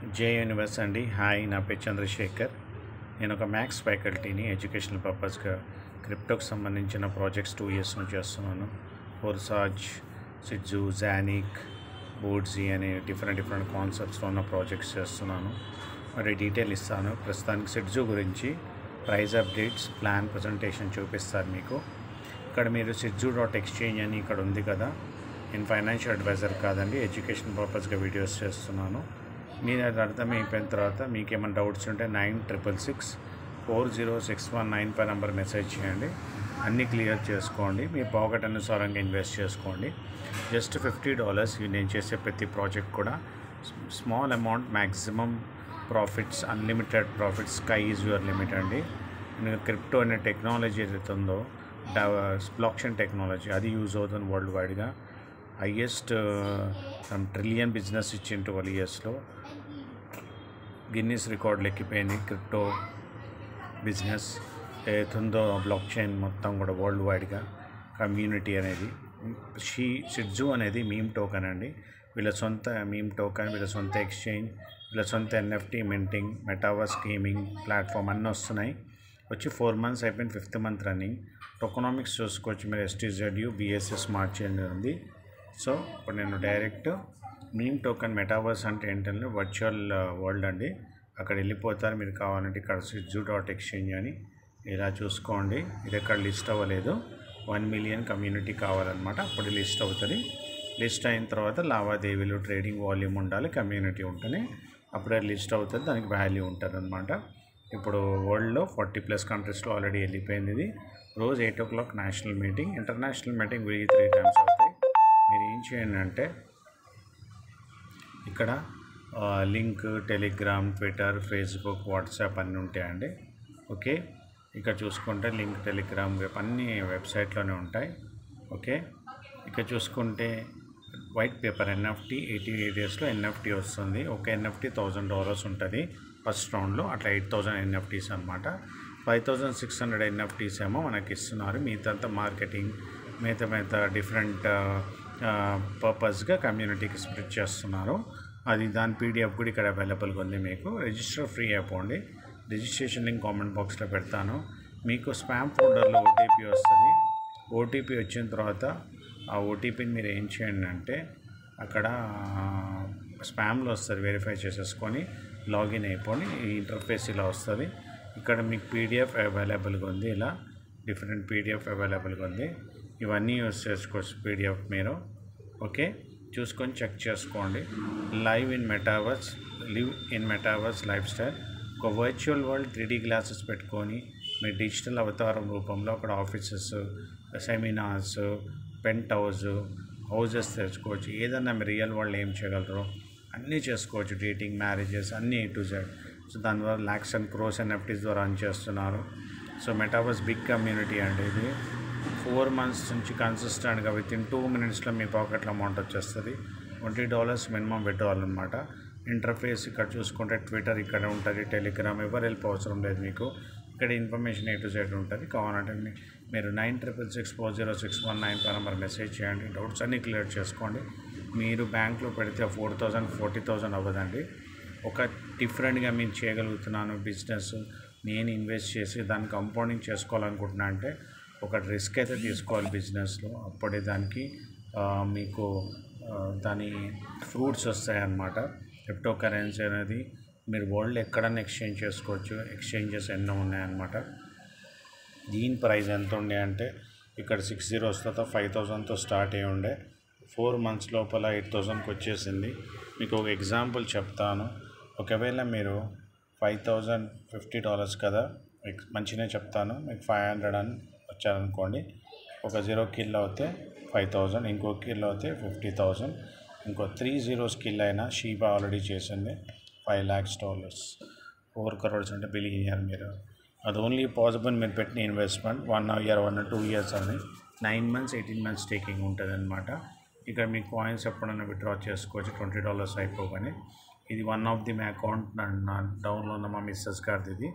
జే universe అండి hi నా పేరు చంద్రశేఖర్ నేను ఒక మ్యాథ్స్ ఫ్యాకల్టీని ఎడ్యుకేషనల్ పర్పస్గా క్రిప్టోకి సంబంధించిన ప్రాజెక్ట్స్ టూ ఇయర్స్ నుంచి చేస్తున్నాను ఫోర్సాజ్ సిడ్జు జానిక్ బోర్డ్జీ అనే డిఫరెంట్ డిఫరెంట్ కాన్సెప్ట్స్లో ఉన్న ప్రాజెక్ట్స్ చేస్తున్నాను మరి డీటెయిల్ ఇస్తాను ప్రస్తుతానికి సిడ్జు గురించి ప్రైజ్ అప్డేట్స్ ప్లాన్ ప్రజెంటేషన్ చూపిస్తారు మీకు ఇక్కడ మీరు సిడ్జు డాట్ ఎక్స్చేంజ్ అని ఇక్కడ ఉంది కదా నేను ఫైనాన్షియల్ అడ్వైజర్ కాదండి ఎడ్యుకేషన్ పర్పస్గా వీడియోస్ చేస్తున్నాను మీరు అది అర్థమైపోయిన తర్వాత మీకు ఏమైనా డౌట్స్ ఉంటే nine triple six four zero six one nine five number message చేయండి అన్నీ క్లియర్ చేసుకోండి మీ పాకెట్ అనుసారంగా ఇన్వెస్ట్ చేసుకోండి జస్ట్ ఫిఫ్టీ డాలర్స్ నేను చేసే ప్రతి ప్రాజెక్ట్ కూడా small amount maximum profits unlimited profits sky is your limit అండి క్రిప్టో అనే టెక్నాలజీ ఏదైతే ఉందో బ్లాక్చైన్ టెక్నాలజీ అది యూజ్ అవుతుంది వరల్డ్ వైడ్గా హయ్యెస్ట్ ట్రిలియన్ బిజినెస్ ఇచ్చిన ట్వెల్వ్ ఇయర్స్లో గిన్నీస్ రికార్డులు ఎక్కిపోయింది క్రిప్టో బిజినెస్ ఏతుందో బ్లాక్ చైన్ మొత్తం కూడా వరల్డ్ వైడ్గా కమ్యూనిటీ అనేది షీ సిడ్జు అనేది మీమ్ టోకెన్ అండి వీళ్ళ సొంత మీమ్ టోకెన్ వీళ్ళ సొంత ఎక్స్చేంజ్ వీళ్ళ సొంత NFT minting metaverse gaming platform అన్నీ వస్తున్నాయి వచ్చి ఫోర్ మంత్స్ అయిపోయింది ఫిఫ్త్ మంత్ రన్నింగ్ టొకనామిక్స్ చూసుకోవచ్చు మీరు ఎస్టీజెడ్యూ బిఎస్ఎస్ స్మార్ట్ చైన్ ఉంది సో ఇప్పుడు నేను డైరెక్ట్ మీమ్ టోకెన్ మెటావర్స్ అంటే ఏంటంటే వర్చువల్ వరల్డ్ అండి అక్కడ వెళ్ళిపోతారు మీరు కావాలంటే ఇక్కడ సిడ్జు డాట్ ఎక్స్చేంజ్ అని ఇలా చూసుకోండి ఇది ఎక్కడ లిస్ట్ అవ్వలేదు వన్ మిలియన్ కమ్యూనిటీ కావాలన్నమాట అప్పుడు లిస్ట్ అవుతుంది లిస్ట్ అయిన తర్వాత లావాదేవీలు ట్రేడింగ్ వాల్యూమ్ ఉండాలి కమ్యూనిటీ ఉంటేనే అప్పుడే లిస్ట్ అవుతుంది దానికి వాల్యూ ఉంటుంది అనమాట ఇప్పుడు వరల్డ్లో ఫార్టీ ప్లస్ కంట్రీస్లో ఆల్రెడీ వెళ్ళిపోయింది ఇది రోజు eight o'clock national meeting international meeting week three times అవుతాయి మీరు ఏం చేయండి అంటే ఇక్కడ link Telegram Twitter Facebook WhatsApp అన్నీ ఉంటాయండి ఓకే ఇక్కడ చూసుకుంటే లింక్ టెలిగ్రామ్ వెబ్ అన్ని వెబ్సైట్లోనే ఉంటాయి ఓకే ఇక్కడ చూసుకుంటే వైట్ పేపర్ ఎన్ఎఫ్టీ ఎయిటీ డేస్లో ఎన్ఎఫ్టీ వస్తుంది ఒక ఎన్ఎఫ్టీ థౌజండ్ డాలర్స్ ఉంటుంది ఫస్ట్ రౌండ్లో అట్లా ఎయిట్ థౌజండ్ ఎన్ఎఫ్టీస్ అనమాట five thousand six hundred NFTs ఏమో మనకి ఇస్తున్నారు మిగతా మార్కెటింగ్ మిగతా మిగతా డిఫరెంట్ పర్పస్గా కమ్యూనిటీకి స్ప్రెడ్ చేస్తున్నారు అది దాని పీడిఎఫ్ కూడా ఇక్కడ అవైలబుల్గా ఉంది మీకు రిజిస్టర్ ఫ్రీ అయిపోండి రిజిస్ట్రేషన్ లింక్ కామెంట్ బాక్స్లో పెడతాను మీకు స్పామ్ ఫోల్డర్లో ఓటీపీ వస్తుంది ఓటీపీ వచ్చిన తర్వాత ఆ ఓటీపీని మీరు ఏం చేయండి అంటే అక్కడ స్పామ్లో వస్తుంది వెరిఫై చేసేసుకొని లాగిన్ అయిపోయి ఈ ఇంటర్ఫేస్ ఇలా వస్తుంది ఇక్కడ మీకు పీడిఎఫ్ అవైలబుల్గా ఉంది ఇలా డిఫరెంట్ పీడిఎఫ్ అవైలబుల్గా ఉంది ఇవన్నీ యూస్ చేసుకోవచ్చు పీడిఎఫ్ మీరు ఓకే చూసుకొని చెక్ చేసుకోండి live in metaverse live in metaverse lifestyle ఒక వర్చువల్ వరల్డ్ త్రీడీ గ్లాసెస్ పెట్టుకొని మీ డిజిటల్ అవతారం రూపంలో అక్కడ offices seminars penthouse houses తెచ్చుకోవచ్చు ఏదన్నా మీరు రియల్ వరల్డ్ ఏం చేయగలరు అన్నీ చేసుకోవచ్చు డేటింగ్ మ్యారేజెస్ అన్నీ టు జెడ్ సో దాని ద్వారా ల్యాక్స్ అండ్ క్రోస్ అండ్ ఎఫ్టీస్ ద్వారా రన్ చేస్తున్నారు సో మెటావర్స్ బిగ్ కమ్యూనిటీ అండి ఇది ఫోర్ మంత్స్ నుంచి కన్సిస్టెంట్గా విత్ ఇన్ టూ మినిట్స్లో మీ పాకెట్లో అమౌంట్ వచ్చేస్తుంది ట్వంటీ డాలర్స్ మినిమం పెట్టుకోవాలన్నమాట ఇంటర్ఫేస్ ఇక్కడ చూసుకుంటే ట్విట్టర్ ఇక్కడ ఉంటుంది టెలిగ్రామ్ ఎవరు వెళ్ళిపో అవసరం లేదు మీకు ఇక్కడ ఇన్ఫర్మేషన్ ఏ టు జెడ్ ఉంటుంది కావాలంటే మీరు nine triple six four zero six one nine five number message చేయండి డౌట్స్ అన్నీ క్లియర్ చేసుకోండి మీరు బ్యాంక్లో పెడితే ఫోర్ థౌజండ్ ఫోర్టీ థౌజండ్ అవ్వదండి ఒక డిఫరెంట్గా నేను చేయగలుగుతున్నాను బిజినెస్ నేను ఇన్వెస్ట్ చేసి దాన్ని కంపౌండింగ్ చేసుకోవాలనుకుంటున్నా అంటే ఒక రిస్క్ అయితే తీసుకోవాలి బిజినెస్లో అప్పుడే దానికి మీకు దాని ఫ్రూట్స్ వస్తాయన్నమాట క్రిప్టో కరెన్సీ అనేది మీరు వరల్డ్ ఎక్కడన్నా ఎక్స్చేంజ్ చేసుకోవచ్చు ఎక్స్చేంజెస్ ఎన్నో ఉన్నాయన్నమాట దీని ప్రైస్ ఎంత ఉండే అంటే ఇక్కడ సిక్స్ జీరోస్తో ఫైవ్ థౌజండ్తో స్టార్ట్ అయ్యి ఉండే ఫోర్ మంత్స్ లోపల ఎయిట్ థౌజండ్కి వచ్చేసింది మీకు ఒక ఎగ్జాంపుల్ చెప్తాను ఒకవేళ మీరు ఫైవ్ థౌజండ్ ఫిఫ్టీ డాలర్స్ కదా మంచిగా చెప్తాను మీకు ఫైవ్ హండ్రెడ్ అని వచ్చారనుకోండి ఒక జీరో కిల్ అవుతే ఫైవ్ థౌజండ్ ఇంకో కిల్ అవుతే ఫిఫ్టీ థౌజండ్ ఇంకో త్రీ జీరో స్కిల్ అయినా షీబా ఆల్రెడీ చేసింది five lakhs dollars four crores అంటే బిలియనియర్ మీరు అది ఓన్లీ పాసిబుల్ మీరు పెట్టిన investment one year one two years అని nine months eighteen months taking ఉంటుంది అనమాట ఇక్కడ మీ కాయిన్స్ ఎప్పుడైనా విత్డ్రా చేసుకోవచ్చు ట్వంటీ డాలర్స్ అయిపోగానే ఇది one of the my account నా డౌన్లో ఉన్న మా మిస్సెస్ గారిది ఇది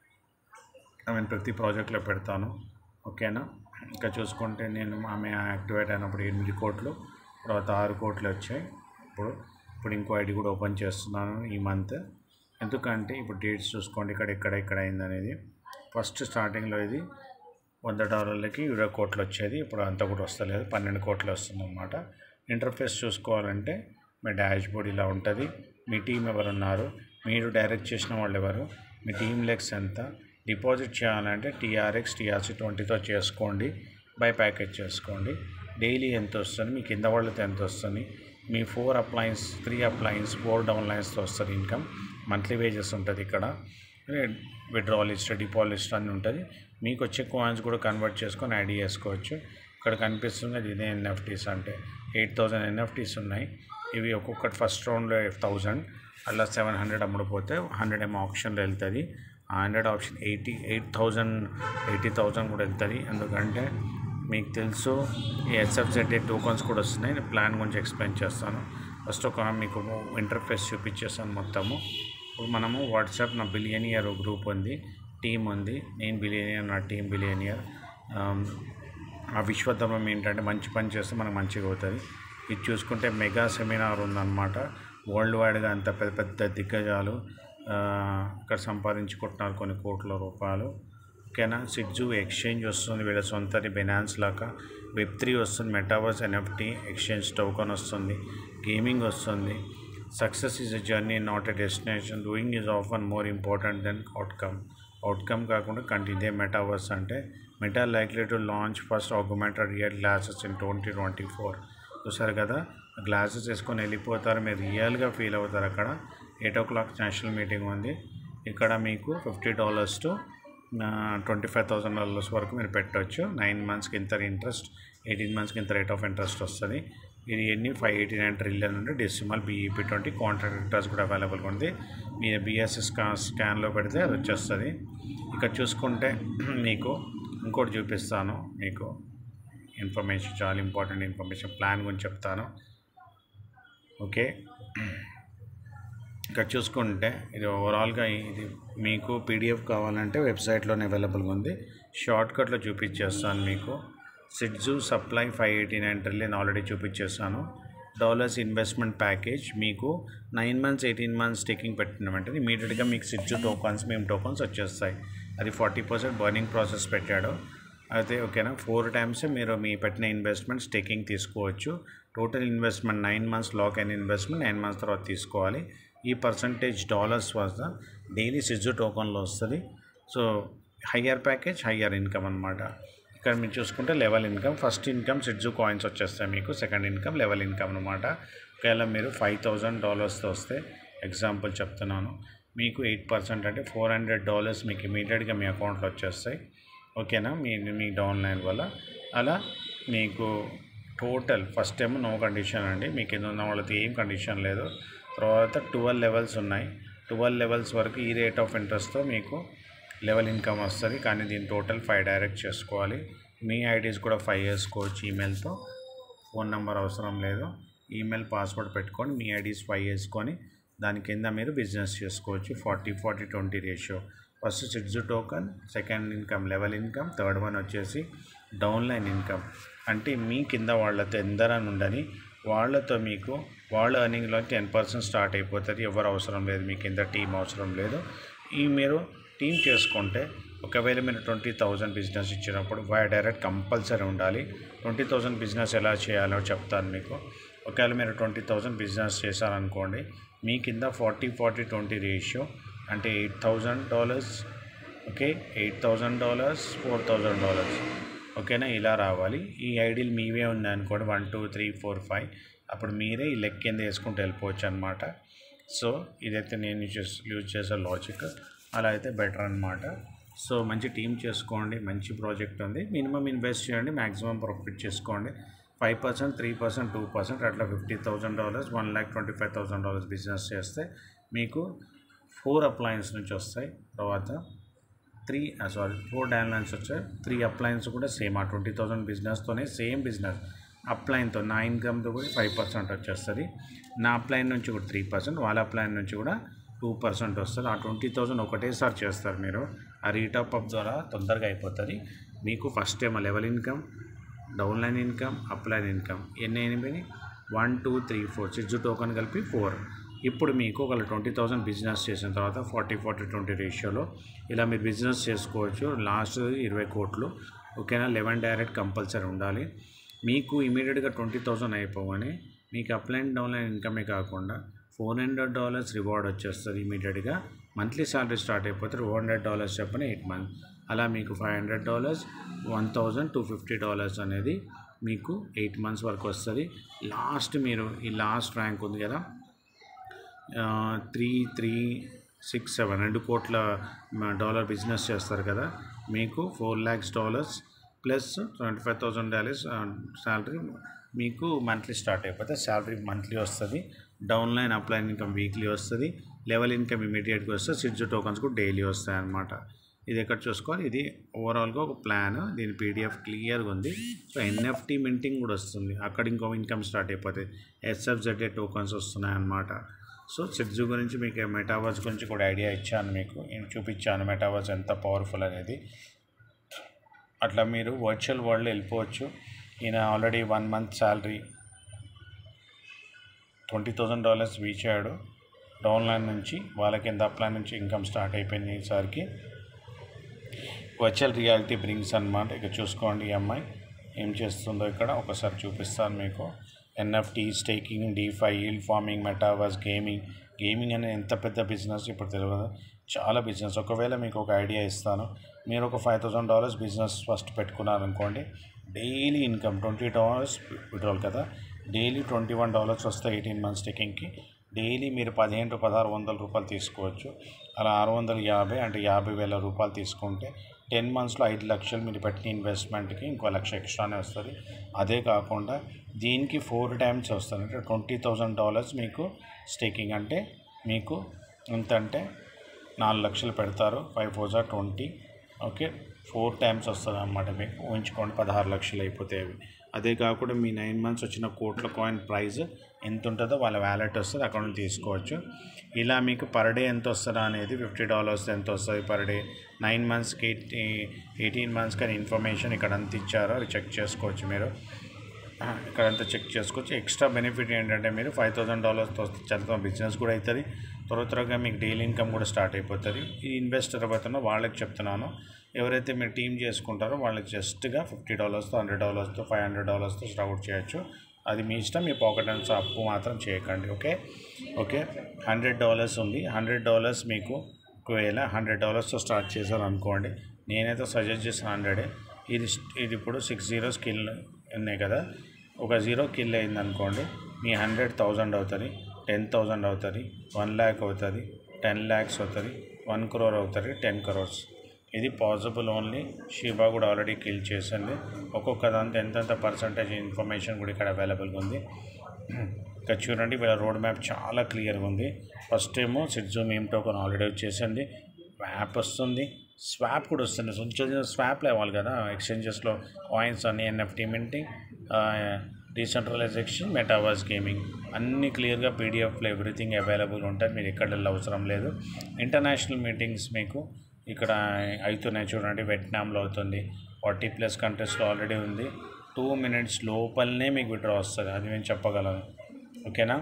నేను ప్రతి ప్రాజెక్ట్లో పెడతాను ఓకేనా ఇంకా చూసుకుంటే నేను ఆమె యాక్టివేట్ అయినప్పుడు ఎనిమిది కోట్లు తర్వాత ఆరు కోట్లు వచ్చాయి ఇప్పుడు ఇప్పుడు ఇంకో ఐడి కూడా ఓపెన్ చేస్తున్నాను ఈ మంత్ ఎందుకంటే ఇప్పుడు డేట్స్ చూసుకోండి ఇక్కడ ఎక్కడ ఎక్కడ అయింది అనేది ఫస్ట్ స్టార్టింగ్లో ఇది వంద డాలర్లకి ఇరవై కోట్లు వచ్చేది ఇప్పుడు అంత కూడా వస్తలేదు పన్నెండు కోట్లు వస్తుంది అనమాట ఇంటర్ఫేస్ చూసుకోవాలంటే మీ డాష్ బోర్డ్ ఇలా ఉంటుంది మీ టీం ఎవరు ఉన్నారు మీరు డైరెక్ట్ చేసిన వాళ్ళు ఎవరు మీ టీం లెక్స్ ఎంత డిపాజిట్ చేయాలంటే టీఆర్ఎక్స్ టీఆర్సీ ట్వంటీతో చేసుకోండి బై ప్యాకేజ్ చేసుకోండి డైలీ ఎంత వస్తుంది మీ కింద వాళ్ళతో ఎంత వస్తుంది మీ four uplines three uplines four డౌన్ లైన్స్తో వస్తుంది ఇన్కమ్ మంత్లీ వేజెస్ ఉంటుంది ఇక్కడ విడ్రాల్ లిస్ట్ డిపాజిట్ లిస్ట్ అన్నీ ఉంటుంది మీకు వచ్చే కాయిన్స్ కూడా కన్వర్ట్ చేసుకొని యాడ్ చేసుకోవచ్చు ఇక్కడ కనిపిస్తుంది ఇదే ఎన్ఎఫ్టీస్ అంటే ఎయిట్ థౌజండ్ ఎన్ఎఫ్టీస్ ఉన్నాయి ఇవి ఒక్కొక్కటి ఫస్ట్ రౌండ్లో థౌజండ్ అలా సెవెన్ హండ్రెడ్ అమ్ముడుపోతే హండ్రెడ్ ఏమో ఆప్షన్లో వెళ్తుంది ఆ hundred option eighty eight thousand eighty thousand కూడా వెళ్తుంది ఎందుకంటే మీకు తెలుసు ఈ ఎస్ఎఫ్జెడ్ఏ టోకన్స్ కూడా వస్తున్నాయి నేను ప్లాన్ గురించి ఎక్స్ప్లెయిన్ చేస్తాను ఫస్ట్ ఒక మీకు ఇంటర్ఫేస్ చూపించేస్తాను మొత్తము ఇప్పుడు మనము వాట్సాప్ నా బిలియనియర్ గ్రూప్ ఉంది టీం ఉంది నేను బిలియనియర్ నా టీం బిలియనియర్ ఆ విశ్వధర్మం ఏంటంటే మంచి పని చేస్తే మనకు మంచిగా అవుతుంది ఇది చూసుకుంటే మెగా సెమినార్ ఉందన్నమాట వరల్డ్ వైడ్గా అంత పెద్ద పెద్ద దిగ్గజాలు ఆ, ఇక్కడ సంపాదించుకుంటున్నారు కొన్ని కోట్ల రూపాయలు ఓకేనా సిడ్జు ఎక్స్చేంజ్ వస్తుంది వీళ్ళ సొంతది బెనాన్స్ లాగా వెబ్ త్రీ వస్తుంది మెటావర్స్ ఎన్ఎఫ్టీ ఎక్స్చేంజ్ టోకన్ వస్తుంది గేమింగ్ వస్తుంది success is a journey not a destination doing is often more important then outcome outcome కాకుండా కంటి ఇదే మెటావర్స్ అంటే Meta likely to launch first augmented real glasses in twenty twenty four చూసారు కదా glasses వేసుకొని వెళ్ళిపోతారు మీరు రియల్గా ఫీల్ అవుతారు అక్కడ eight o'clock national meeting ఉంది ఇక్కడ మీకు fifty dollars to twenty five thousand dollars వరకు మీరు పెట్టవచ్చు నైన్ మంత్స్కి ఇంత ఇంట్రెస్ట్ ఎయిటీన్ మంత్స్కి ఇంత రేట్ ఆఫ్ ఇంట్రెస్ట్ వస్తుంది ఇది ఎన్ని ఫైవ్ ఎయిటీ నైన్ ట్రిలియన్ నుండి decimal BEP twenty contract returns కూడా అవైలబుల్గా ఉంది మీరు బిఎస్ఎస్ స్కా స్కాన్లో పెడితే అది వచ్చేస్తుంది ఇక్కడ చూసుకుంటే మీకు ఇంకోటి చూపిస్తాను మీకు ఇన్ఫర్మేషన్ చాలా ఇంపార్టెంట్ ఇన్ఫర్మేషన్ ప్లాన్ గురించి చెప్తాను ఓకే ఇక్కడ చూసుకుంటే ఇది ఓవరాల్గా ఇది మీకు పీడిఎఫ్ కావాలంటే వెబ్సైట్లోనే అవైలబుల్గా ఉంది షార్ట్కట్లో చూపించేస్తాను మీకు సిడ్జు supply five eighty nine trillion already చూపించేస్తాను డాలర్స్ ఇన్వెస్ట్మెంట్ ప్యాకేజ్ మీకు nine months eighteen months taking పెట్టిన వెంటనే ఇమీడియట్గా మీకు సిడ్జు టోకన్స్ మేము టోకన్స్ వచ్చేస్తాయి అది ఫార్టీ పర్సెంట్ బర్నింగ్ ప్రాసెస్ పెట్టాడు అయితే ఓకేనా ఫోర్ టైమ్స్ మీరు మీ పెట్టిన ఇన్వెస్ట్మెంట్ స్టేకింగ్ తీసుకోవచ్చు total investment nine months lock అయిన ఇన్వెస్ట్మెంట్ నైన్ మంత్స్ తర్వాత తీసుకోవాలి ఈ పర్సంటేజ్ డాలర్స్ వద్ద డైలీ సిజు టోకన్లో వస్తుంది so higher package higher income అనమాట ఇక్కడ మీరు చూసుకుంటే లెవెల్ ఇన్కమ్ ఫస్ట్ ఇన్కమ్ సిడ్జు కాయిన్స్ వచ్చేస్తాయి మీకు సెకండ్ ఇన్కమ్ లెవెల్ ఇన్కమ్ అనమాట ఒకవేళ మీరు ఫైవ్ థౌజండ్ డాలర్స్తో వస్తే ఎగ్జాంపుల్ చెప్తున్నాను మీకు ఎయిట్ పర్సెంట్ అంటే ఫోర్ హండ్రెడ్ డాలర్స్ మీకు ఇమీడియట్గా మీ అకౌంట్లో వచ్చేస్తాయి ఓకేనా మీ మీ డౌన్ లైన్ వల్ల అలా మీకు టోటల్ ఫస్ట్ ఏమో నో కండిషన్ అండి మీ కింద ఉన్న వాళ్ళకి ఏం కండిషన్ లేదు తర్వాత ట్వెల్వ్ లెవెల్స్ ఉన్నాయి ట్వెల్వ్ లెవెల్స్ వరకు ఈ రేట్ ఆఫ్ ఇంట్రెస్ట్తో మీకు లెవెల్ ఇన్కమ్ వస్తుంది కానీ దీని టోటల్ ఫైవ్ డైరెక్ట్ చేసుకోవాలి మీ ఐడీస్ కూడా ఫైవ్ వేసుకోవచ్చు ఈమెయిల్తో ఫోన్ నెంబర్ అవసరం లేదు ఈమెయిల్ పాస్వర్డ్ పెట్టుకొని మీ ఐడీస్ ఫైవ్ వేసుకొని దాని కింద మీరు బిజినెస్ చేసుకోవచ్చు forty forty twenty ratio first సిడ్జు token second income level income third one వచ్చేసి డౌన్ లైన్ ఇన్కమ్ అంటే మీ కింద వాళ్ళతో ఎందరని ఉండని వాళ్ళతో మీకు వాళ్ళ ఎర్నింగ్లో టెన్ పర్సెంట్ స్టార్ట్ అయిపోతుంది ఎవరు అవసరం లేదు మీ కింద టీం అవసరం లేదు ఈ మీరు టీం చేసుకుంటే ఒకవేళ మీరు ట్వంటీ థౌజండ్ బిజినెస్ ఇచ్చినప్పుడు వై డైరెక్ట్ కంపల్సరీ ఉండాలి ట్వంటీ థౌజండ్ బిజినెస్ ఎలా చేయాలో చెప్తాను మీకు ఒకవేళ మీరు ట్వంటీ థౌజండ్ బిజినెస్ చేశారనుకోండి మీ కింద ఫార్టీ ఫార్టీ ట్వంటీ రేషియో అంటే eight thousand dollars okay eight thousand dollars four thousand dollars ఓకేనా ఇలా రావాలి ఈ ఐడీలు మీవే ఉంది అనుకోండి one two three four five అప్పుడు మీరే ఈ లెక్క కింద వేసుకుంటూ వెళ్ళిపోవచ్చు అనమాట సో ఇదైతే నేను యూజ్ యూజ్ చేసే లాజిక్ అలా అయితే బెటర్ అనమాట సో మంచి టీం చేసుకోండి మంచి ప్రాజెక్ట్ ఉంది మినిమం ఇన్వెస్ట్ చేయండి మ్యాక్సిమం ప్రాఫిట్ చేసుకోండి five percent three percent two percent అట్లా fifty thousand dollars one lakh twenty five thousand dollars business చేస్తే మీకు ఫోర్ అప్లయన్స్ నుంచి వస్తాయి తర్వాత త్రీ సారీ ఫోర్ డైలాన్స్ వచ్చాయి త్రీ అప్లయన్స్ కూడా సేమ్ ఆ ట్వంటీ థౌసండ్ బిజినెస్తోనే సేమ్ బిజినెస్ అప్లైన్తో నా ఇన్కమ్తో కూడా ఫైవ్ పర్సెంట్ వచ్చేస్తుంది నా అప్లైన్ నుంచి కూడా త్రీ పర్సెంట్ వాళ్ళ అప్లైన్ నుంచి కూడా టూ పర్సెంట్ వస్తుంది ఆ ట్వంటీ థౌసండ్ ఒకటేసారి చేస్తారు మీరు ఆ రీటాప్ అప్ ద్వారా తొందరగా అయిపోతుంది మీకు first time level income down line income upline income ఎన్ని అయినాయి వన్ టూ త్రీ ఫోర్ సిడ్జు టోకెన్ కలిపి ఫోర్ ఇప్పుడు మీకు ఒక ట్వంటీ థౌసండ్ బిజినెస్ చేసిన తర్వాత ఫార్టీ ఫార్టీ ట్వంటీ రేషియోలో ఇలా మీరు బిజినెస్ చేసుకోవచ్చు లాస్ట్ ఇరవై కోట్లు ఓకేనా లెవెన్ డైరెక్ట్ కంపల్సరీ ఉండాలి మీకు ఇమీడియట్గా ట్వంటీ థౌసండ్ అయిపోగానే మీకు అప్ అండ్ డౌన్ ఇన్కమే కాకుండా ఫోర్ హండ్రెడ్ డాలర్స్ రివార్డ్ వచ్చేస్తుంది ఇమీడియట్గా మంత్లీ శాలరీ స్టార్ట్ అయిపోతే ఫోర్ హండ్రెడ్ డాలర్స్ చెప్పిన ఎయిట్ మంత్ అలా మీకు five hundred dollars one thousand two fifty dollars అనేది మీకు ఎయిట్ మంత్స్ వరకు వస్తుంది లాస్ట్ మీరు ఈ లాస్ట్ ర్యాంక్ ఉంది కదా త్రీ త్రీ సిక్స్ సెవెన్ రెండు కోట్ల డాలర్ బిజినెస్ చేస్తారు కదా మీకు four lakhs dollars plus twenty five thousand dollars salary మీకు మంత్లీ స్టార్ట్ అయిపోతే శాలరీ మంత్లీ వస్తుంది down line upline income weekly వస్తుంది లెవెల్ ఇన్కమ్ ఇమీడియట్గా వస్తుంది సిడ్జ్ టోకన్స్ కూడా డైలీ వస్తాయి అన్నమాట ఇది ఎక్కడ చూసుకోవాలి ఇది ఓవరాల్గా ఒక ప్లాన్ దీని పీడిఎఫ్ క్లియర్గా ఉంది సో ఎన్ఎఫ్టీ మింటింగ్ కూడా వస్తుంది అక్కడ ఇంకో ఇన్కమ్ స్టార్ట్ అయిపోతుంది ఎస్ఎఫ్జెడ్ఏ టోకన్స్ వస్తున్నాయి అన్నమాట సో సిడ్జు గురించి మీకు మెటావర్స్ గురించి కూడా ఐడియా ఇచ్చాను మీకు నేను చూపించాను మెటావర్స్ ఎంత పవర్ఫుల్ అనేది అట్లా మీరు వర్చువల్ వరల్డ్ వెళ్ళిపోవచ్చు ఈయన already one month salary twenty thousand dollars reach అయ్యాడు డౌన్ లైన్ నుంచి వాళ్ళకి ఎంత అప్లైన్ నుంచి ఇన్కమ్ స్టార్ట్ అయిపోయింది ఈసారికి వర్చువల్ రియాలిటీ బ్రింగ్స్ అనమాట ఇక చూసుకోండి ఈ అమ్మాయి ఏం చేస్తుందో ఇక్కడ ఒకసారి చూపిస్తాను మీకు NFT staking DeFi yield farming metaverse gaming gaming అనేది ఎంత పెద్ద బిజినెస్ ఇప్పుడు తెలియదు చాలా బిజినెస్ ఒకవేళ మీకు ఒక ఐడియా ఇస్తాను మీరు ఒక five thousand dollars business first పెట్టుకున్నారనుకోండి daily income twenty dollars withdrawal కదా డైలీ ట్వంటీ వన్ డాలర్స్ వస్తాయి ఎయిటీన్ మంత్స్ టెకింగ్కి డైలీ మీరు పదిహేను టు పదహారు వందల రూపాయలు తీసుకోవచ్చు అలా ఆరు వందల యాభై అంటే యాభై వేల రూపాయలు తీసుకుంటే టెన్ మంత్స్లో ఐదు లక్షలు మీరు పెట్టిన ఇన్వెస్ట్మెంట్కి ఇంకో లక్ష ఎక్స్ట్రానే వస్తుంది అదే కాకుండా దీనికి ఫోర్ టైమ్స్ వస్తుంది అంటే ట్వంటీ థౌజండ్ డాలర్స్ మీకు స్టేకింగ్ అంటే మీకు ఎంత అంటే నాలుగు లక్షలు పెడతారు ఫైవ్ ఫోర్ జార్ ట్వంటీ ఓకే ఫోర్ టైమ్స్ వస్తుంది అన్నమాట మీకు ఊహించుకోండి పదహారు లక్షలు అయిపోతాయి అవి అదే కాకుండా మీ నైన్ మంత్స్ వచ్చిన కోట్ల కాయిన్ ప్రైస్ ఎంత ఉంటుందో వాళ్ళ వ్యాలెట్ వస్తుంది అక్కడ నుంచి తీసుకోవచ్చు ఇలా మీకు పర్ డే ఎంత వస్తుందా అనేది ఫిఫ్టీ డాలర్స్ ఎంత వస్తుంది పర్ డే నైన్ మంత్స్కి ఎయిటీన్ మంత్స్ కానీ ఇన్ఫర్మేషన్ ఇక్కడ అంత ఇచ్చారో అది చెక్ చేసుకోవచ్చు మీరు ఇక్కడ అంతా చెక్ చేసుకోవచ్చు ఎక్స్ట్రా బెనిఫిట్ ఏంటంటే మీరు ఫైవ్ థౌసండ్ డాలర్స్తో చదువుతున్న బిజినెస్ కూడా అవుతుంది త్వర త్వరగా మీకు డైలీ ఇన్కమ్ కూడా స్టార్ట్ అయిపోతుంది ఈ ఇన్వెస్టర్ అవుతున్నా వాళ్ళకి చెప్తున్నాను ఎవరైతే మీరు టీం చేసుకుంటారో వాళ్ళకి జస్ట్గా ఫిఫ్టీ డాలర్స్తో హండ్రెడ్ డాలర్స్తో ఫైవ్ హండ్రెడ్ డాలర్స్తో స్టార్ట్ చేయొచ్చు అది మీ ఇష్టం మీ పాకెట్ అండ్ అప్పు మాత్రం చేయకండి ఓకే ఓకే హండ్రెడ్ డాలర్స్ ఉంది హండ్రెడ్ డాలర్స్ మీకు ఒకవేళ హండ్రెడ్ డాలర్స్తో స్టార్ట్ చేశారు అనుకోండి నేనైతే సజెస్ట్ చేసిన హండ్రెడే ఇది ఇది ఇప్పుడు సిక్స్ జీరోస్ కిల్ ఉన్నాయి కదా ఒక జీరో కిల్ అయింది అనుకోండి మీ హండ్రెడ్ థౌజండ్ అవుతుంది టెన్ థౌజండ్ అవుతుంది వన్ ల్యాక్ అవుతుంది టెన్ ల్యాక్స్ అవుతుంది వన్ క్రోర్ అవుతుంది టెన్ క్రోర్స్ ఇది పాసిబుల్ ఓన్లీ షీబా కూడా ఆల్రెడీ కిల్ చేసింది ఒక్కొక్క దాంతో ఎంతెంత పర్సంటేజ్ ఇన్ఫర్మేషన్ కూడా ఇక్కడ అవైలబుల్గా ఉంది ఇక్కడ చూడండి వీళ్ళ రోడ్ మ్యాప్ చాలా క్లియర్గా ఉంది ఫస్ట్ ఏమో సిడ్జూమ్ ఏం టోకన్ ఆల్రెడీ వచ్చేసింది యాప్ వస్తుంది స్వాప్ కూడా వస్తుంది కొంచెం స్వాప్లు అవ్వాలి కదా ఎక్స్చేంజెస్లో కాయిన్స్ అన్ని NFT minting decentralization metaverse gaming అన్ని క్లియర్గా పీడిఎఫ్లో ఎవ్రీథింగ్ అవైలబుల్ ఉంటుంది మీరు ఎక్కడ వెళ్ళ అవసరం లేదు ఇంటర్నేషనల్ మీటింగ్స్ మీకు ఇక్కడ అవుతున్నాయి చూడండి వియట్నాంలో అవుతుంది ఫార్టీ ప్లస్ కంట్రీస్లో ఆల్రెడీ ఉంది టూ మినిట్స్ లోపలనే మీకు విడ్రా వస్తుంది అది నేను చెప్పగలను ఓకేనా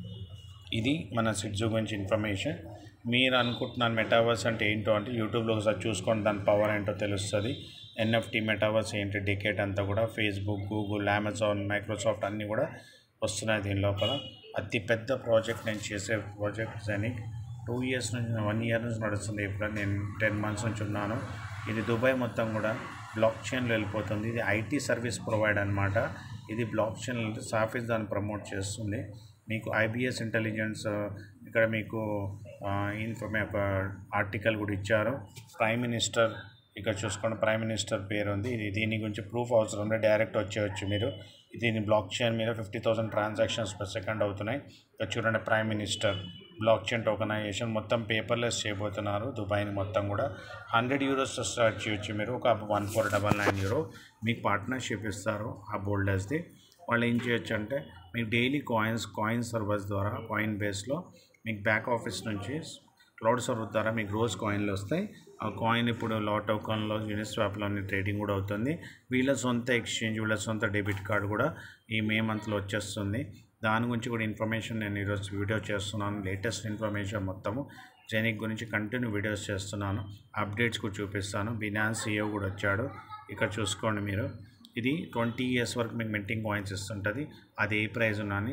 ఇది మన సిడ్జు గురించి ఇన్ఫర్మేషన్ మీరు అనుకుంటున్నాను మెటావర్స్ అంటే ఏంటో అంటే యూట్యూబ్లో ఒకసారి చూసుకోండి దాని పవర్ ఏంటో తెలుస్తుంది ఎన్ఎఫ్టీ మెటావర్స్ ఏంటి డికేట్ అంతా కూడా ఫేస్బుక్ గూగుల్ అమెజాన్ మైక్రోసాఫ్ట్ అన్నీ కూడా వస్తున్నాయి దీని లోపల అతి పెద్ద ప్రాజెక్ట్ నేను చేసే ప్రాజెక్ట్ జెనిక్ టూ ఇయర్స్ నుంచి వన్ ఇయర్ నుంచి నడుస్తుంది ఇప్పుడు నేను టెన్ మంత్స్ నుంచి ఉన్నాను ఇది దుబాయ్ మొత్తం కూడా బ్లాక్ చైన్లో వెళ్ళిపోతుంది ఇది ఐటీ సర్వీస్ ప్రొవైడ్ అనమాట ఇది బ్లాక్ చైన్ సాఫీస్ దాన్ని ప్రమోట్ చేస్తుంది మీకు ఐబిఎస్ ఇంటెలిజెన్స్ ఇక్కడ మీకు ఇన్ఫర్మే ఒక ఆర్టికల్ కూడా ఇచ్చారు ప్రైమ్ మినిస్టర్ ఇక్కడ చూసుకోండి ప్రైమ్ మినిస్టర్ పేరు ఉంది ఇది దీని గురించి ప్రూఫ్ అవసరం లేదు డైరెక్ట్ వచ్చేయచ్చు మీరు దీని బ్లాక్ చైన్ మీద fifty thousand transactions per second అవుతున్నాయి ఇక్కడ చూడండి prime minister blockchain tokenization మొత్తం పేపర్లెస్ చేయబోతున్నారు దుబాయ్ని మొత్తం కూడా హండ్రెడ్ యూరోస్ స్టార్ట్ చేయొచ్చు మీరు ఒక one four double nine euro మీకు పార్ట్నర్షిప్ ఇస్తారు ఆ బోల్డర్స్ది వాళ్ళు ఏం చేయొచ్చు అంటే మీకు డైలీ కాయిన్స్ కాయిన్ సర్వర్స్ ద్వారా కాయిన్ బేస్లో మీకు బ్యాక్ ఆఫీస్ నుంచి క్లౌడ్ సర్వర్ ద్వారా మీకు రోజు కాయిన్లు వస్తాయి ఆ కాయిన్ ఇప్పుడు లా టోకన్లో యూనిస్వాప్లో ట్రేడింగ్ కూడా అవుతుంది వీళ్ళ సొంత ఎక్స్చేంజ్ వీళ్ళ సొంత డెబిట్ కార్డు కూడా ఈ మే మంత్లో వచ్చేస్తుంది దాని గురించి కూడా ఇన్ఫర్మేషన్ నేను ఈరోజు వీడియో చేస్తున్నాను లేటెస్ట్ ఇన్ఫర్మేషన్ మొత్తము జెనిక్ గురించి కంటిన్యూ వీడియోస్ చేస్తున్నాను అప్డేట్స్ కూడా చూపిస్తాను బినాన్స్ సిఓ కూడా వచ్చాడు ఇక్కడ చూసుకోండి మీరు ఇది ట్వంటీ ఇయర్స్ వరకు మీకు మెంటింగ్ కాయిన్స్ ఇస్తుంటుంది అది ఏ ప్రైస్ ఉన్నాని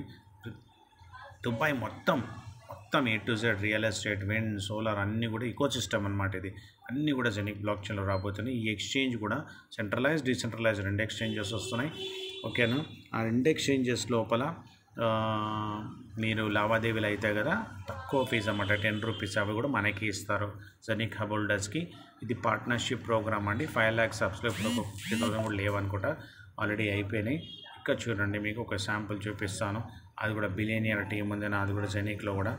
దుబాయ్ మొత్తం మొత్తం A to Z real estate wind solar అన్నీ కూడా ఈకో సిస్టమ్ అనమాట ఇది అన్నీ కూడా జెనిక్ బ్లాక్ చైన్లో రాబోతున్నాయి ఈ ఎక్స్చేంజ్ కూడా సెంట్రలైజ్ డిసెంట్రలైజ్ రెండు ఎక్స్చేంజెస్ వస్తున్నాయి ఓకేనా ఆ రెండు ఎక్స్చేంజెస్ లోపల ఆ, మీరు లావాదేవీలు అవుతాయి కదా తక్కువ ఫీజు అన్నమాట టెన్ రూపీస్ అవి కూడా మనకి ఇస్తారు జెనిక్ హబ్ హోల్డర్స్కి ఇది పార్ట్నర్షిప్ ప్రోగ్రామ్ అండి ఫైవ్ ల్యాక్స్ సబ్స్క్రైబర్ ఒక ఫిఫ్టీ థౌసండ్ కూడా లేవనుకుంటా ఆల్రెడీ అయిపోయినాయి ఇక్కడ చూడండి మీకు ఒక శాంపుల్ చూపిస్తాను అది కూడా బిలియనియర్ టీం ఉంది నాది కూడా జెనిక్లో కూడా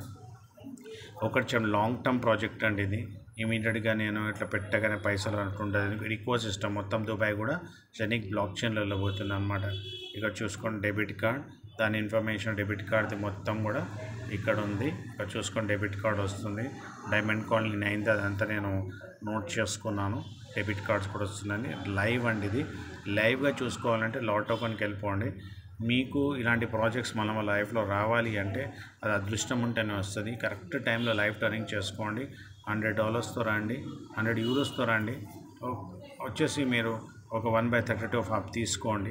ఒకటి చెప్పండి లాంగ్ టర్మ్ ప్రాజెక్ట్ అండి ఇది ఇమీడియట్గా నేను ఇట్లా పెట్టగానే పైసలు అంటుంటుంది ఈకో సిస్టమ్ మొత్తం దుబాయ్ కూడా జెనిక్ బ్లాక్ చైన్లలో పోతుంది అనమాట ఇక్కడ చూసుకోండి డెబిట్ కార్డ్ దాని ఇన్ఫర్మేషన్ డెబిట్ కార్డ్ది మొత్తం కూడా ఇక్కడ ఉంది ఇక్కడ చూసుకోండి డెబిట్ కార్డ్ వస్తుంది డైమండ్ కాలనీ అయింది అదంతా నేను నోట్ చేసుకున్నాను డెబిట్ కార్డ్స్ కూడా వస్తుందండి లైవ్ అండి ఇది లైవ్గా చూసుకోవాలంటే లాటోకన్కి వెళ్ళిపోండి మీకు ఇలాంటి ప్రాజెక్ట్స్ మన లైఫ్లో రావాలి అంటే అది అదృష్టం ఉంటేనే వస్తుంది కరెక్ట్ టైంలో లైఫ్ టర్నింగ్ చేసుకోండి హండ్రెడ్ డాలర్స్తో రండి హండ్రెడ్ యూరోస్తో రండి ఓ- వచ్చేసి మీరు ఒక one by thirty two half తీసుకోండి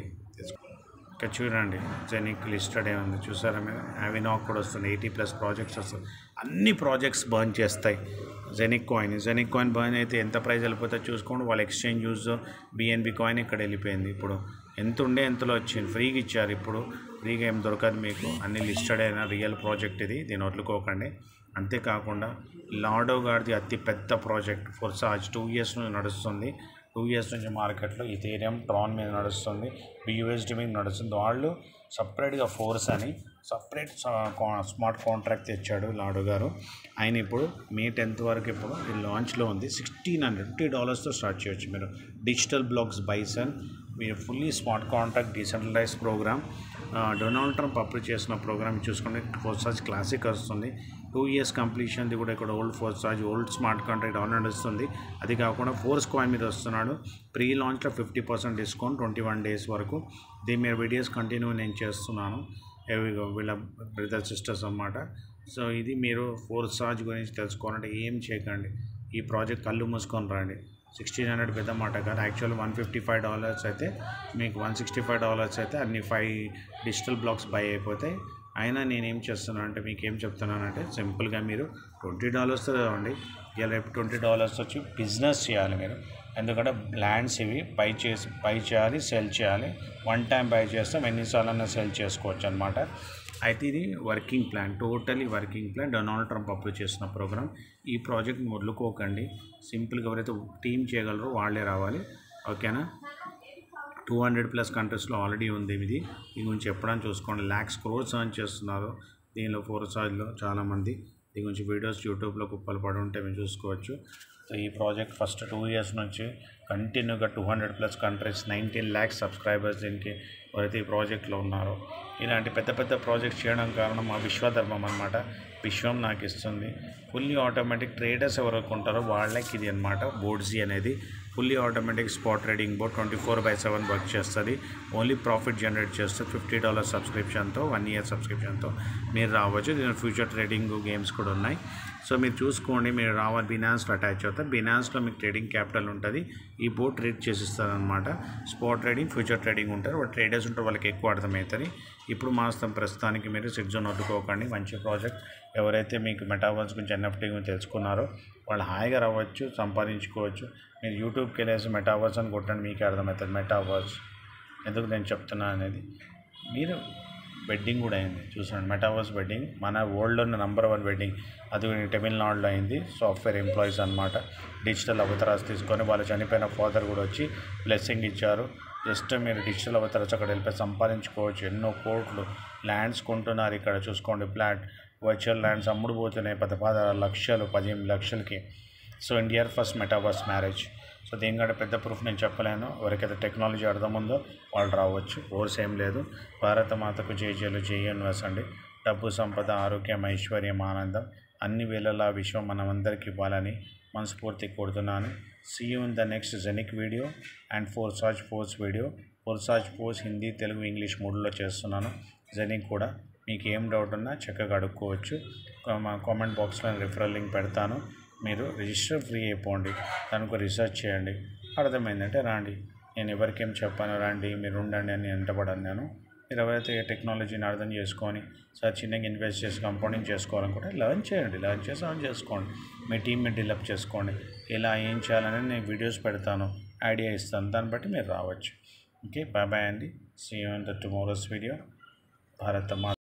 ఇక్కడ చూడండి జెనిక్ లిస్టెడ్ ఉంది చూసారా మీరు అవినాక్ కూడా వస్తుంది ఎయిటీ ప్లస్ ప్రాజెక్ట్స్ వస్తుంది అన్ని ప్రాజెక్ట్స్ బర్న్ చేస్తాయి జెనిక్ కాయిన్ జెనిక్ కాయిన్ బర్న్ అయితే ఎంత ప్రైస్ వెళ్ళిపోతే చూసుకోండి వాళ్ళ ఎక్స్చేంజ్ యూజ్ బిఎన్బి కాయిన్ ఇక్కడ వెళ్ళిపోయింది ఇప్పుడు ఎంత ఉండే ఎంతలో వచ్చింది ఫ్రీగా ఇచ్చారు ఇప్పుడు ఫ్రీగా ఏం దొరకదు మీకు అన్ని లిస్టెడ్ అయిన రియల్ ప్రాజెక్ట్ ఇది దీన్ని వదులుకోకండి అంతేకాకుండా లాడో గారిది అతి పెద్ద ప్రాజెక్ట్ ఫోర్సాజ్ టూ ఇయర్స్ నుంచి నడుస్తుంది టూ ఇయర్స్ నుంచి మార్కెట్లో ఇథేరియం ట్రాన్ మీద నడుస్తుంది బియూఎస్డి మీద నడుస్తుంది వాళ్ళు సపరేట్గా ఫోర్స్ అని సపరేట్ స్మార్ట్ కాంట్రాక్ట్ తెచ్చాడు లాడు గారు ఆయన ఇప్పుడు మే టెన్త్ వరకు ఇప్పుడు ఈ లాంచ్లో ఉంది సిక్స్టీన్ హండ్రెడ్ ఫిఫ్టీ డాలర్స్తో స్టార్ట్ చేయొచ్చు మీరు డిజిటల్ బ్లాక్స్ బైసన్ మీరు fully smart contract decentralize program Donald Trump approve చేసిన ప్రోగ్రామ్ చూసుకుంటే ఫోర్సాజ్ క్లాసిక్ వస్తుంది టూ ఇయర్స్ కంప్లీషన్ది కూడా ఇక్కడ old Forsage old smart contract on నడుస్తుంది అది కాకుండా ఫోర్స్ కాయిన్ మీద వస్తున్నాడు ప్రీ లాంచ్లో fifty percent discount twenty one days వరకు దీని మీద వీడియోస్ కంటిన్యూ నేను చేస్తున్నాను ఎవి- వీళ్ళ బ్రదర్ సిస్టర్స్ అన్నమాట సో ఇది మీరు ఫోర్సాజ్ గురించి తెలుసుకోవాలంటే ఏం చేయకండి ఈ ప్రాజెక్ట్ కళ్ళు మూసుకొని రండి సిక్స్టీన్ హండ్రెడ్ పెద్ద మాట కాదు actual one fifty five dollars అయితే మీకు వన్ సిక్స్టీ ఫైవ్ డాలర్స్ అయితే అన్ని ఫైవ్ డిజిటల్ బ్లాక్స్ బై అయిపోతాయి అయినా నేనేం చేస్తున్నాను అంటే మీకు ఏం చెప్తున్నానంటే సింపుల్గా మీరు ట్వంటీ డాలర్స్తో చదవండి ఇలా రేపు ట్వంటీ డాలర్స్ వచ్చి బిజినెస్ చేయాలి మీరు ఎందుకంటే ల్యాండ్స్ ఇవి బై చేసి బై చేయాలి సెల్ చేయాలి వన్ టైం బై చేస్తాం ఎన్నిసార్లన్నా సెల్ చేసుకోవచ్చు అనమాట అయితే ఇది working plan totally working plan Donald Trump approve చేసిన ప్రోగ్రామ్ ఈ ప్రాజెక్ట్ని వదులుకోకండి సింపుల్గా ఎవరైతే టీం చేయగలరో వాళ్ళే రావాలి ఓకేనా టూ హండ్రెడ్ ప్లస్ కంట్రీస్లో ఆల్రెడీ ఉంది ఇది దీని గురించి ఎప్పుడైనా చూసుకోండి ల్యాక్స్ క్రోర్స్ ఎర్న్ చేస్తున్నారు దీనిలో ఫోర్ సార్లో చాలామంది దీని గురించి వీడియోస్ యూట్యూబ్లో కుప్పలు పడి ఉంటే మీరు చూసుకోవచ్చు సో ఈ ప్రాజెక్ట్ ఫస్ట్ టూ ఇయర్స్ నుంచి కంటిన్యూగా two hundred plus countries nineteen lakhs subscribers దీనికి ఎవరైతే ఈ ప్రాజెక్ట్లో ఉన్నారో ఇలాంటి పెద్ద పెద్ద ప్రాజెక్ట్స్ చేయడం కారణం మా విశ్వధర్మం అనమాట విశ్వం నాకు ఇస్తుంది ఫుల్లీ ఆటోమేటిక్ ట్రేడర్స్ ఎవరైతే ఉంటారో వాళ్ళకి ఇది అనమాట బోర్డ్జీ అనేది fully automatic spot trading board twenty four by seven work చేస్తుంది ఓన్లీ ప్రాఫిట్ జనరేట్ చేస్తుంది ఫిఫ్టీ డాలర్ సబ్స్క్రిప్షన్తో వన్ ఇయర్ సబ్స్క్రిప్షన్తో మీరు రావచ్చు దీని ఫ్యూచర్ ట్రేడింగ్ గేమ్స్ కూడా ఉన్నాయి సో మీరు చూసుకోండి మీరు రావాలి బినాన్స్లో అటాచ్ అవుతారు బినాన్స్లో మీకు ట్రేడింగ్ క్యాపిటల్ ఉంటుంది ఈ బోర్డ్ ట్రేడ్ చేసిస్తారు అనమాట స్పాట్ ట్రేడింగ్ ఫ్యూచర్ ట్రేడింగ్ ఉంటారు వాళ్ళు ట్రేడర్స్ ఉంటారు వాళ్ళకి ఎక్కువ అర్థమవుతుంది ఇప్పుడు మాత్రం ప్రస్తుతానికి మీరు సిక్స్ జోన్ వదులుకోకండి మంచి ప్రాజెక్ట్ ఎవరైతే మీకు మెటావర్స్ గురించి ఎన్ఎఫ్టీ గురించి తెలుసుకున్నారో వాళ్ళు హాయిగా రావచ్చు సంపాదించుకోవచ్చు మీరు యూట్యూబ్కి వెళ్ళేసి మెటావర్స్ అని కొట్టండి మీకే అర్థమవుతుంది మెటావర్స్ ఎందుకు నేను చెప్తున్నా అనేది మీరు వెడ్డింగ్ కూడా అయింది చూసాను మెటావర్స్ వెడ్డింగ్ మన వరల్డ్లో నెంబర్ వన్ వెడ్డింగ్ అది తమిళనాడులో అయింది సాఫ్ట్వేర్ ఎంప్లాయీస్ అనమాట డిజిటల్ అవతారాస్ తీసుకొని వాళ్ళు చనిపోయిన ఫాదర్ కూడా వచ్చి బ్లెస్సింగ్ ఇచ్చారు జస్ట్ మీరు డిజిటల్ అవతారాస్ అక్కడ వెళ్ళిపోయి సంపాదించుకోవచ్చు ఎన్నో కోట్లు ల్యాండ్స్ కొంటున్నారు ఇక్కడ చూసుకోండి ఫ్లాట్ వర్చువల్ ల్యాండ్స్ అమ్ముడు పోతున్నాయి పది పదహారు లక్షలు పదిహేను లక్షలకి so India first metaverse marriage so దీనికంటే పెద్ద ప్రూఫ్ నేను చెప్పలేను ఎవరికైతే టెక్నాలజీ అర్థం ఉందో వాళ్ళు రావచ్చు కోర్స్ ఏం లేదు భారత మాతకు జేజేలు అండి డబ్బు సంపద ఆరోగ్యం ఐశ్వర్యం ఆనందం అన్ని వేళలా విశ్వం మనమందరికి ఇవ్వాలని మనస్ఫూర్తి కోరుతున్నాను see you in the next genic video and for సాజ్ ఫోర్స్ వీడియో ఫోర్ సాజ్ ఫోర్స్ హిందీ తెలుగు ఇంగ్లీష్ మూడులో చేస్తున్నాను జెనిక్ కూడా మీకు ఏం డౌట్ ఉన్నా చక్కగా అడుక్కోవచ్చు కా- మా కామెంట్ బాక్స్లో రిఫరల్ లింక్ పెడతాను మీరు రిజిస్టర్ ఫ్రీ అయిపోండి దానికి రీసెర్చ్ చేయండి అర్థమైందంటే రాండి నేను ఎవరికేం చెప్పాను రండి మీరు ఉండండి అని ఎంటపడను నేను మీరు ఎవరైతే ఈ టెక్నాలజీని అర్థం చేసుకొని సార్ చిన్నగా ఇన్వెస్ట్ చేసి కంపౌండింగ్ చేసుకోవాలనుకుంటే లర్న్ చేయండి లర్న్ చేసి ఆన్ చేసుకోండి మీ టీమ్ని డెవలప్ చేసుకోండి ఇలా ఏం చేయాలని నేను వీడియోస్ పెడతాను ఐడియా ఇస్తాను దాన్ని బట్టి మీరు రావచ్చు ఓకే బాయ్ బాయ్ అండి see you in the tomorrow's video భారత మా